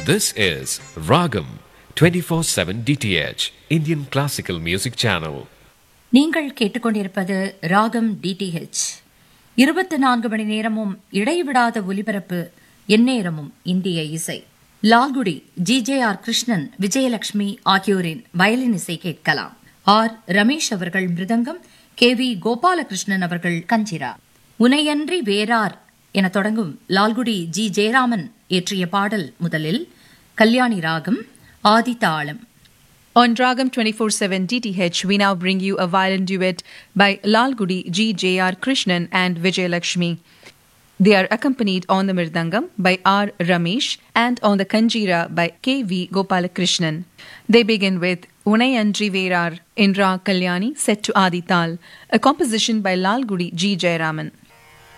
This is Ragam 24/7 DTH Indian Classical Music Channel. நீங்கள் கேட்டுக்கொண்டிருப்பது ராகம் டிடிஹெச் இருபத்தி நான்கு மணி நேரமும் இடைவிடாத ஒலிபரப்பு எந்நேரமும் இந்திய இசை Lalgudi G J R Krishnan Vijayalakshmi ஆகியோரின் வயலின் இசை கேட்கலாம் ஆர் ரமேஷ் அவர்கள் மிருதங்கம் கே வி கோபாலகிருஷ்ணன் அவர்கள் கஞ்சிரா உனையன்றி வேறார் என தொடங்கும் லால்குடி ஜி ஜெயராமன் இயற்றிய பாடல் முதலில் கல்யாணி ராகம் ஆதி தாளம் On Dragam 24/7 DTH, we now bring you a violin duet by Lal Gudi G. J. R. Krishnan and Vijay Lakshmi. They are accompanied on the Mirdangam by R. Ramesh and on the Kanjira by K. V. Gopalakrishnan. They begin with Unai Andri Verar in Ra Kalyani set to Adi Tal, a composition by Lal Gudi G. Jayaraman.